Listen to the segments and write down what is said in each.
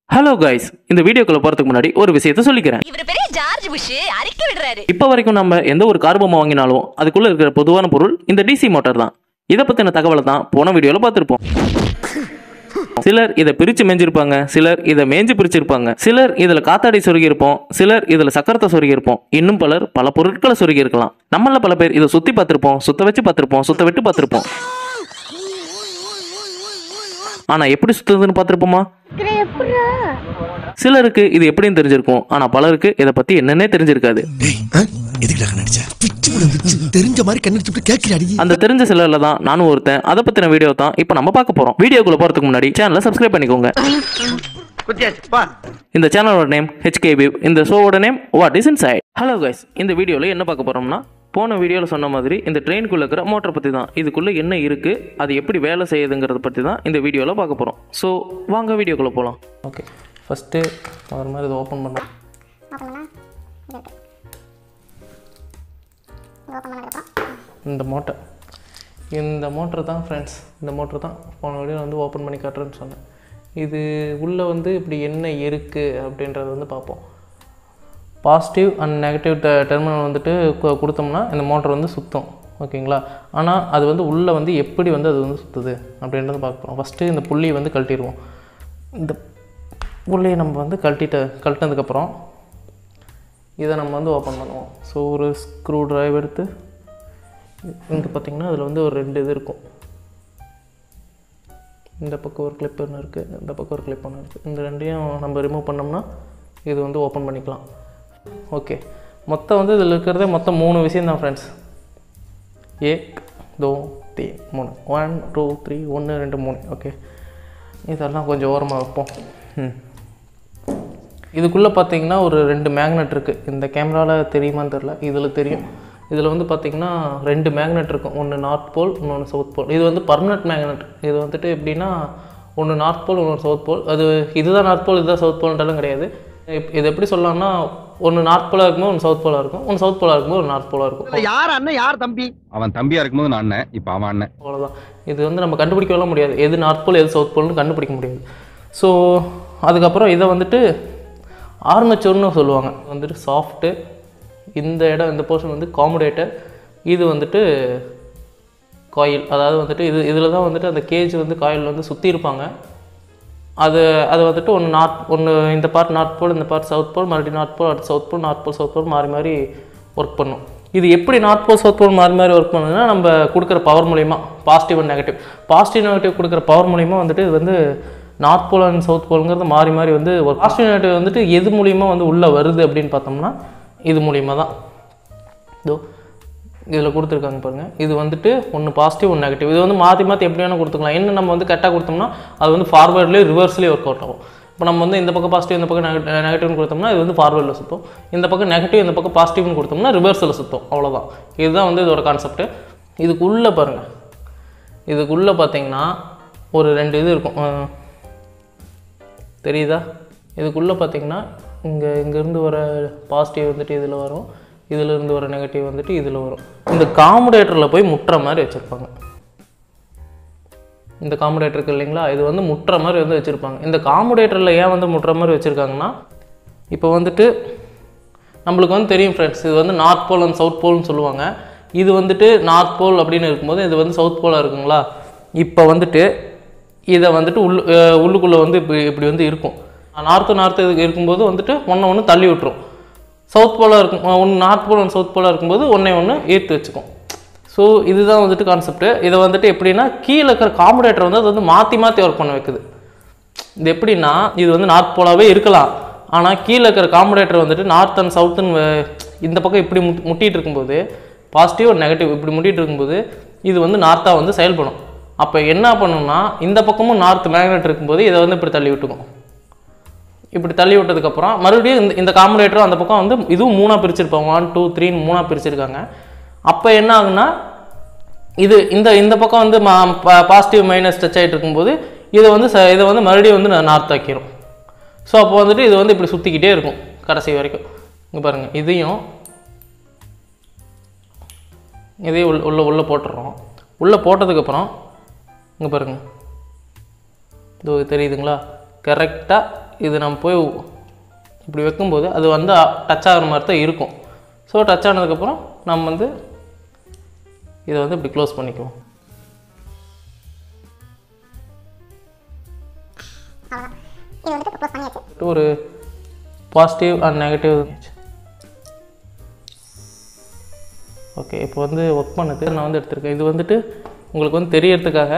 hello guys இந்த வீடியோக்குள்ள போறதுக்கு முன்னாடி ஒரு விஷயத்த சொல்லிக்கிறேன் இவர் பெரிய ஜார்ஜ் புஷ் அறிக்கை விடுறாரு இப்போ வரைக்கும் நம்ம எந்த ஒரு கார் பொம்மை வாங்கினாலும் அதுக்குள்ள இருக்கிற பொதுவான பொருள் இந்த டிசி மோட்டார் தான் இதை பத்தின தகவலை தான் போன வீடியோல பார்த்துருப்போம் சிலர் இதை பிரிச்சு மேஞ்சிருப்பாங்க சிலர் இதை மேஞ்சு பிரிச்சிருப்பாங்க சிலர் இதுல காத்தாடி சொருகி இருப்போம் சிலர் இதுல சக்கரத்தை சொருகி இருப்போம் இன்னும் பலர் பல பொருட்களை சொருகி இருக்கலாம் நம்மள பல பேர் இதை சுத்தி பார்த்திருப்போம் சுத்த வச்சு பார்த்திருப்போம் சுத்த விட்டு பார்த்திருப்போம் ஆனா எப்படி சுத்துறதுன்னு பார்த்திருப்போமா சிலருக்கு இது எப்படின்னு தெரிஞ்சிருக்கும் ஆனா பலருக்கு இதை பத்தி என்னன்னே தெரிஞ்சிருக்காது டேய் எதுக்குடா நடிச்ச பிச்சு விடு பிச்சு தெரிஞ்ச மாதிரி கண்ணடிச்சு கேட்கிறாடி அந்த தெரிஞ்ச சிலர்ல தான் நானும் ஒருத்தன் அதை பத்தின வீடியோ தான் இப்போ நம்ம பார்க்க போறோம் வீடியோக்குள்ள போறதுக்கு முன்னாடி சேனலை சப்ஸ்கிரைப் பண்ணிக்கோங்க இந்த சேனலோட நேம் ஹெச்கேபி இந்த ஷோவோட name what is inside hello guys இந்த வீடியோவில் என்ன பார்க்க போறோம்னா போன வீடியோவில் சொன்ன மாதிரி இந்த ட்ரெயினுக்குள்ள இருக்கிற மோட்டரை பற்றி தான் இதுக்குள்ள என்ன இருக்கு அது எப்படி வேலை செய்யுதுங்கிறத பற்றி தான் இந்த வீடியோவில் பார்க்க போகிறோம் ஸோ வாங்க வீடியோக்குள்ள போகலாம் ஓகே ஃபஸ்ட்டு ஒரு மாதிரி இதை ஓப்பன் பண்ணோம் இந்த மோட்டர் இந்த மோட்டர் தான் ஃப்ரெண்ட்ஸ் இந்த மோட்டர் தான் போன வீடியோ வந்து ஓப்பன் பண்ணி காட்டுறேன்னு சொன்னேன் இது உள்ளே வந்து இப்படி என்ன இருக்குது அப்படின்றத வந்து பார்ப்போம் positive and negative the terminal வந்துட்டு கு- கொடுத்தோம்னா இந்த மோட்டர் வந்து சுத்தம் ஓகேங்களா ஆனால் அது வந்து உள்ளே வந்து எப்படி வந்து அது வந்து சுற்றுது அப்படின்றத பார்க்குறோம் ஃபஸ்ட்டு இந்த புள்ளியை வந்து கழட்டிடுவோம் இந்த புள்ளியை நம்ம வந்து கழட்டிட்ட கழட்டினதுக்கப்புறம் இதை நம்ம வந்து ஓப்பன் பண்ணுவோம் ஸோ ஒரு ஸ்க்ரூ டிரைவ் எடுத்து இங்கே பார்த்தீங்கன்னா அதில் வந்து ஒரு ரெண்டு இது இருக்கும் இந்த பக்கம் ஒரு கிளிப் ஒன்று இருக்குது இந்த பக்கம் ஒரு கிளிப் ஒன்று இருக்குது இந்த ரெண்டையும் நம்ம ரிமூவ் பண்ணோம்னா இது வந்து ஓப்பன் பண்ணிக்கலாம் ஓகே மொத்தம் வந்து இதில் இருக்கிறதே மொத்தம் மூணு விஷயம் தான் ஃப்ரெண்ட்ஸ் ஏக் தோ தி மூணு ஒன் டூ த்ரீ ஒன்று ரெண்டு மூணு ஓகே இதெல்லாம் கொஞ்சம் ஓரமாக வைப்போம் ம் இதுக்குள்ளே பார்த்தீங்கன்னா ஒரு ரெண்டு மேக்னெட் இருக்குது இந்த கேமராவில் தெரியுமான்னு தெரில இதில் தெரியும் இதில் வந்து பார்த்தீங்கன்னா ரெண்டு மேக்னெட் இருக்கும் ஒன்று நார்த் போல் இன்னொன்று சவுத் போல் இது வந்து பர்மனெண்ட் மேக்னெட் இது வந்துட்டு எப்படின்னா ஒன்று நார்த் போல் இன்னொன்று சவுத் போல் அது இதுதான் நார்த் போல் இதுதான் சவுத் போல்ன்றாலும் கிடையாது இப்- இது எப்படி சொல்லலாம்னா ஒன்று நார்த் போலாக இருக்கும்போது ஒன்று சவுத் போலாக இருக்கும் ஒன்று சவுத் போலாக இருக்கும்போது ஒரு நார்த் போலாக இருக்கும் யார் அண்ணன் யார் தம்பி அவன் தம்பியா இருக்கும்போது நான் அண்ணன் இப்போ அவன் அண்ணன் அவ்வளோதான் இது வந்து நம்ம கண்டுபிடிக்கலாம் முடியாது எது நார்த் போல் எது சவுத் போல்னு கண்டுபிடிக்க முடியாது ஸோ அதுக்கப்புறம் இதை வந்துட்டு ஆர்மச்சூர்னு சொல்லுவாங்க வந்துட்டு சாஃப்ட்டு இந்த இடம் இந்த போர்ஷன் வந்து காமுடேட்டர் இது வந்துட்டு காயில் அதாவது வந்துட்டு இது இதில் தான் வந்துட்டு அந்த கேஜ் வந்து காயில் வந்து சுற்றி இருப்பாங்க அது அது வந்துட்டு ஒன்று நார்த் ஒன்று இந்த பார்ட் நார்த் போல் இந்த பார்ட் சவுத் போல் மறுபடியும் நார்த் போல் அடுத்து south pole north pole south pole மாறி மாறி ஒர்க் பண்ணும் இது எப்படி நார்த் போல் சவுத் போல் மாறி மாறி ஒர்க் பண்ணுதுன்னா நம்ம கொடுக்குற பவர் மூலிமா positive and negative positive negative கொடுக்குற பவர் மூலிமா வந்துட்டு இது வந்து நார்த் போல் அண்ட் சவுத் போலுங்கிறது மாறி மாறி வந்து ஒரு பாசிட்டிவ் நெகட்டிவ் வந்துட்டு எது மூலிமா வந்து உள்ளே வருது அப்படின்னு பார்த்தோம்னா இது மூலிமா தான் இதோ இதில் கொடுத்துருக்காங்க பாருங்கள் இது வந்துட்டு ஒன்று பாசிட்டிவ் ஒன்று நெகட்டிவ் இது வந்து மாற்றி மாற்றி எப்படி வேணால் கொடுத்துக்கலாம் என்ன நம்ம வந்து கரெக்டாக கொடுத்தோம்னா அது வந்து ஃபார்வேர்ட்லேயே ரிவர்ஸ்லேயே ஒர்க் அவுட் ஆகும் இப்போ நம்ம வந்து இந்த பக்கம் பாசிட்டிவ் இந்த பக்கம் நெகட்டிவ்னு கொடுத்தோம்னா இது வந்து ஃபார்வேர்டில் சுற்றும் இந்த பக்கம் நெகட்டிவ் இந்த பக்கம் பாசிட்டிவ்னு கொடுத்தோம்னா ரிவர்ஸில் சுற்றும் அவ்வளோதான் இதுதான் வந்து இதோட கான்செப்ட் இதுக்குள்ளே பாருங்கள் இதுக்குள்ளே பார்த்தீங்கன்னா ஒரு ரெண்டு இது இருக்கும் அஹ், தெரியுதா இதுக்குள்ளே பார்த்தீங்கன்னா இங்கே இங்கேருந்து வர பாசிட்டிவ் வந்துட்டு இதில் வரும் இதில் இருந்து வர நெகட்டிவ் வந்துட்டு இதில் வரும் இந்த காமுடேட்டரில் போய் முட்டுற மாதிரி வச்சுருப்பாங்க இந்த காமுடேட்டர் இருக்கு இல்லைங்களா இது வந்து முட்டுற மாதிரி வந்து வச்சுருப்பாங்க இந்த காமுடேட்டரில் ஏன் வந்து முட்டுற மாதிரி வச்சுருக்காங்கன்னா இப்போ வந்துட்டு நம்மளுக்கு வந்து தெரியும் ஃப்ரெண்ட்ஸ் இது வந்து நார்த் போல் அண்ட் சவுத் போல்னு சொல்லுவாங்க இது வந்துட்டு நார்த் போல் அப்படின்னு இருக்கும்போது இது வந்து சவுத் போலாக இருக்குங்களா இப்போ வந்துட்டு இதை வந்துட்டு உள்ள அஹ் உள்ளுக்குள்ளே வந்து இப்படி இப்படி வந்து இருக்கும் நார்த்து நார்த்து இது இருக்கும்போது வந்துட்டு ஒன்று ஒன்று தள்ளி விட்டுரும் சவுத் போலாக இருக்கும் ஒன்று நார்த் போல் ஒன்று சவுத் போலாக இருக்கும்போது ஒன்றே ஒன்று ஈர்த்து வச்சுக்கும் ஸோ இதுதான் வந்துட்டு கான்செப்ட் இதை வந்துட்டு எப்படின்னா கீழே இருக்கிற காம்படேட்டர் வந்து அது வந்து மாற்றி மாற்றி ஒர்க் பண்ண வைக்குது இது எப்படின்னா இது வந்து நார்த் போலாவே இருக்கலாம் ஆனால் கீழே இருக்கிற காம்படேட்டர் வந்துட்டு நார்த் அண்ட் சவுத்துன்னு இந்த பக்கம் இப்படி முட் முட்டிட்டு இருக்கும்போது பாசிட்டிவ் நெகட்டிவ் இப்படி முட்டிட்டு இருக்கும்போது இது வந்து நார்த்தாக வந்து செயல்படும் அப்போ என்ன பண்ணும்னா இந்த பக்கமும் நார்த் மேக்னெட் இருக்கும்போது இதை வந்து இப்படி தள்ளி விட்டுக்கும் இப்படி தள்ளி விட்டதுக்கப்புறம் மறுபடியும் இந்த இந்த காம்படேட்டரும் அந்த பக்கம் வந்து இதுவும் மூணாக பிரிச்சிருப்பாங்க ஒன் டூ த்ரீன்னு மூணாக பிரிச்சிருக்காங்க அப்போ என்ன ஆகுன்னா இது இந்த இந்த பக்கம் வந்து பாசிட்டிவ் மைனஸ் டச் ஆகிட்டு இருக்கும்போது இதை வந்து ச இதை வந்து மறுபடியும் வந்து நார்த் ஆக்கிரும் ஸோ அப்போ வந்துட்டு இது வந்து இப்படி சுற்றிக்கிட்டே இருக்கும் கடைசி வரைக்கும் இங்கே பாருங்கள் இதையும் இதையும் உள்ள உள்ள உள்ளே போட்டுடுறோம் உள்ளே போட்டதுக்கப்புறம் இங்கே பாருங்கள் இதோ தெரியுதுங்களா கரெக்டாக இது நம்ம போய் இப்படி வைக்கும்போது அது வந்து டச் ஆகிற மாதிரி தான் இருக்கும் ஸோ டச் ஆனதுக்கப்புறம் நம்ம வந்து இதை வந்து இப்படி க்ளோஸ் பண்ணிக்குவோம் ஒரு பாசிட்டிவ் அண்ட் நெகட்டிவ் ஓகே இப்போ வந்து ஒர்க் பண்ணுது நான் வந்து எடுத்திருக்கேன் இது வந்துட்டு உங்களுக்கு வந்து தெரியறதுக்காக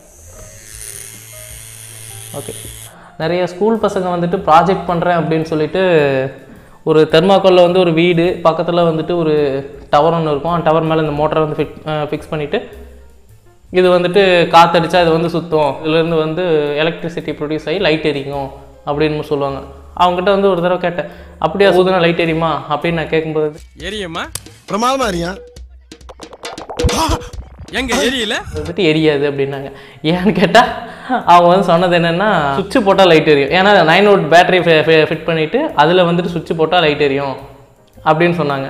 ஓகே நிறைய ஸ்கூல் பசங்க வந்துட்டு ப்ராஜெக்ட் பண்ணுறேன் அப்படின்னு சொல்லிட்டு ஒரு தெர்மாக்கோலில் வந்து ஒரு வீடு பக்கத்தில் வந்துட்டு ஒரு டவர் ஒன்று இருக்கும் அந்த டவர் மேலே இந்த மோட்டரை வந்து ஃபிட் ஃபிக்ஸ் பண்ணிவிட்டு இது வந்துட்டு காற்றடிச்சா இது வந்து சுற்றும் இதுலேருந்து வந்து எலக்ட்ரிசிட்டி ப்ரொடியூஸ் ஆகி லைட் எரியும் அப்படின்னு சொல்லுவாங்க அவங்ககிட்ட வந்து ஒரு தடவை கேட்டேன் அப்படியா ஊதுனா லைட் எரியுமா அப்படின்னு நான் கேட்கும்போது எரியுமா பிரமாதமா அறியா எங்க எரியல வந்துட்டு எரியாது அப்படின்னாங்க ஏன்னு கேட்டால் அவங்க வந்து சொன்னது என்னென்னா சுவிட்ச் போட்டால் லைட் எரியும் ஏன்னா நைன் வோல்ட் பேட்டரி ஃபிட் பண்ணிவிட்டு அதில் வந்துட்டு சுவிட்ச் போட்டால் லைட் எரியும் அப்படின்னு சொன்னாங்க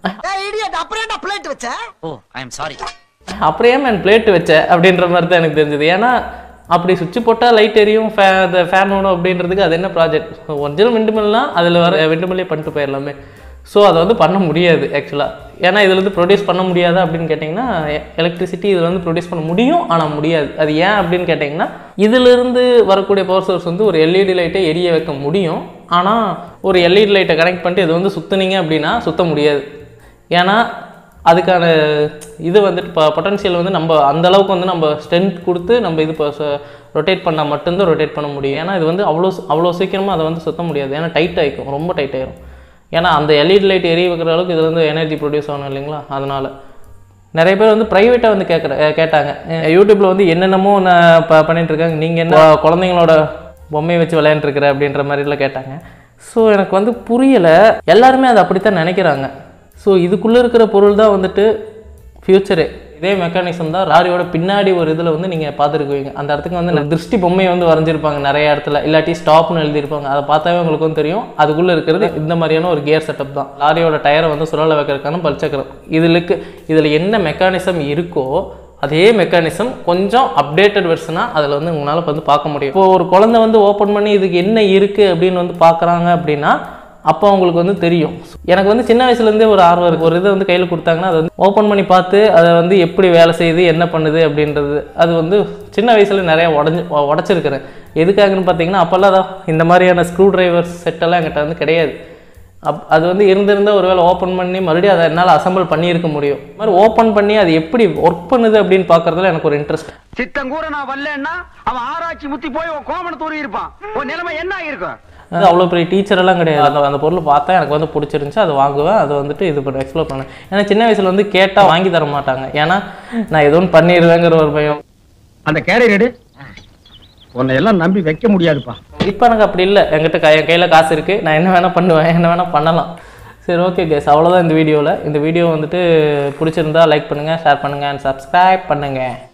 ஓ ஐ எம் சாரி அப்படியே நான் பிளேட்டு வச்சேன் அப்படின்ற மாதிரி தான் எனக்கு தெரிஞ்சது ஏன்னா அப்படி சுவிட்ச் போட்டால் லைட் எரியும் ஃபே அந்த ஃபேன் ஓடும் அப்படின்றதுக்கு அது என்ன ப்ராஜெக்ட் ஒரிஜினல் விண்டுமில்லாம் அதில் வர விண்டுமில்லே பண்ணிட்டு போயிடலாமே ஸோ அதை வந்து பண்ண முடியாது ஆக்சுவலாக ஏன்னா இதில் வந்து ப்ரொடியூஸ் பண்ண முடியாதா அப்படின்னு கேட்டிங்கன்னா எலக்ட்ரிசிட்டி இதில் வந்து ப்ரொடியூஸ் பண்ண முடியும் ஆனால் முடியாது அது ஏன் அப்படின்னு கேட்டிங்கன்னா இதிலிருந்து வரக்கூடிய பவர் சோர்ஸ் வந்து ஒரு எல்இடி லைட்டை எரிய வைக்க முடியும் ஆனால் ஒரு எல்இடி லைட்டை கனெக்ட் பண்ணிட்டு இது வந்து சுற்றுனீங்க அப்படின்னா சுத்த முடியாது ஏன்னா அதுக்கான இது வந்துட்டு இப்போ பொட்டன்ஷியல் வந்து நம்ம அந்த அளவுக்கு வந்து நம்ம ஸ்ட்ரென்த் கொடுத்து நம்ம இது இப்போ ரொட்டேட் பண்ணால் மட்டும்தான் ரொட்டேட் பண்ண முடியும் ஏன்னா இது வந்து அவ்வளோ அவ்வளோ சீக்கிரமாக அதை வந்து சுத்த முடியாது ஏன்னா டைட் ஆகிக்கும் ரொம்ப டைட் ஆயிரும் ஏன்னா அந்த எல்இடி லைட் எரிய வைக்கிற அளவுக்கு இது வந்து எனர்ஜி ப்ரொடியூஸ் ஆகணும் இல்லைங்களா அதனால் நிறைய பேர் வந்து ப்ரைவேட்டாக வந்து கேட்குற கேட்டாங்க யூடியூப்பில் வந்து என்னென்னமோ நான் ப பண்ணிட்டு இருக்காங்க நீங்கள் என்ன குழந்தைங்களோட பொம்மையை வச்சு விளையாண்டுருக்குற அப்படின்ற மாதிரிலாம் கேட்டாங்க ஸோ எனக்கு வந்து புரியலை எல்லாருமே அதை அப்படித்தான் நினைக்கிறாங்க ஸோ இதுக்குள்ளே இருக்கிற பொருள் தான் வந்துட்டு ஃப்யூச்சரு இதே மெக்கானிசம் தான் லாரியோட பின்னாடி ஒரு இதில் வந்து நீங்கள் பார்த்துருக்குவீங்க அந்த இடத்துக்கு வந்து இந்த திருஷ்டி பொம்மையை வந்து வரைஞ்சிருப்பாங்க நிறைய இடத்துல இல்லாட்டி ஸ்டாப்னு எழுதியிருப்பாங்க அதை பார்த்தாவே உங்களுக்கு வந்து தெரியும் அதுக்குள்ளே இருக்கிறது இந்த மாதிரியான ஒரு கியர் செட்டப் தான் லாரியோட டயரை வந்து சுழல வைக்கிறதுக்கான பல்சக்கரம் இதுலுக்கு இதில் என்ன மெக்கானிசம் இருக்கோ அதே மெக்கானிசம் கொஞ்சம் அப்டேட்டட் வெர்ஷனாக அதில் வந்து உங்களால் வந்து பார்க்க முடியும் இப்போ ஒரு குழந்தை வந்து ஓப்பன் பண்ணி இதுக்கு என்ன இருக்குது அப்படின்னு வந்து பார்க்குறாங்க அப்படின்னா அப்போ அவங்களுக்கு வந்து தெரியும் எனக்கு வந்து சின்ன வயசுலேருந்தே ஒரு ஆர்வம் இருக்குது ஒரு இதை வந்து கையில் கொடுத்தாங்கன்னா அதை வந்து ஓப்பன் பண்ணி பார்த்து அதை வந்து எப்படி வேலை செய்யுது என்ன பண்ணுது அப்படின்றது அது வந்து சின்ன வயசில் நிறைய உடஞ்சி உடச்சிருக்கிறேன் எதுக்காகன்னு பார்த்தீங்கன்னா அப்போல்லாம் தான் இந்த மாதிரியான ஸ்க்ரூ டிரைவர் செட்டெல்லாம் என்கிட்ட வந்து கிடையாது அப் அது வந்து இருந்திருந்தால் ஒருவேளை ஓப்பன் பண்ணி மறுபடியும் அதை என்னால் அசம்பிள் பண்ணியிருக்க முடியும் இது மாதிரி ஓப்பன் பண்ணி அது எப்படி ஒர்க் பண்ணுது அப்படின்னு பார்க்குறதுல எனக்கு ஒரு இன்ட்ரெஸ்ட் சித்தங்கூர நான் வரலன்னா அவன் ஆராய்ச்சி முத்தி போய் உன் கோமண தூரி இருப்பான் உன் நிலைமை என்ன ஆயிருக்கும் அது அவ்வளோ பெரிய டீச்சர் எல்லாம் கிடையாது அந்த அந்த பொருள் பார்த்தா எனக்கு வந்து பிடிச்சிருந்துச்சு அதை வாங்குவேன் அதை வந்துட்டு இது பண்ண எக்ஸ்ப்ளோர் பண்ணேன் ஏன்னா சின்ன வயசுல வந்து கேட்டால் வாங்கி தர மாட்டாங்க ஏன்னா நான் எதுவும் பண்ணிடுவேங்கிற ஒரு பயம் அந்த கேரியர் எடு உன்னை எல்லாம் நம்பி வைக்க முடியாதுப்பா இப்போ எனக்கு அப்படி இல்லை என்கிட்ட கை என் கையில் காசு இருக்குது நான் என்ன வேணால் பண்ணுவேன் என்ன வேணால் பண்ணலாம் சரி ஓகே கேஸ் அவ்வளோதான் இந்த வீடியோவில் இந்த வீடியோ வந்துட்டு பிடிச்சிருந்தா லைக் பண்ணுங்கள் ஷேர் பண்ணுங்கள் அண்ட் சப்ஸ்கிரைப் பண்ணுங்கள்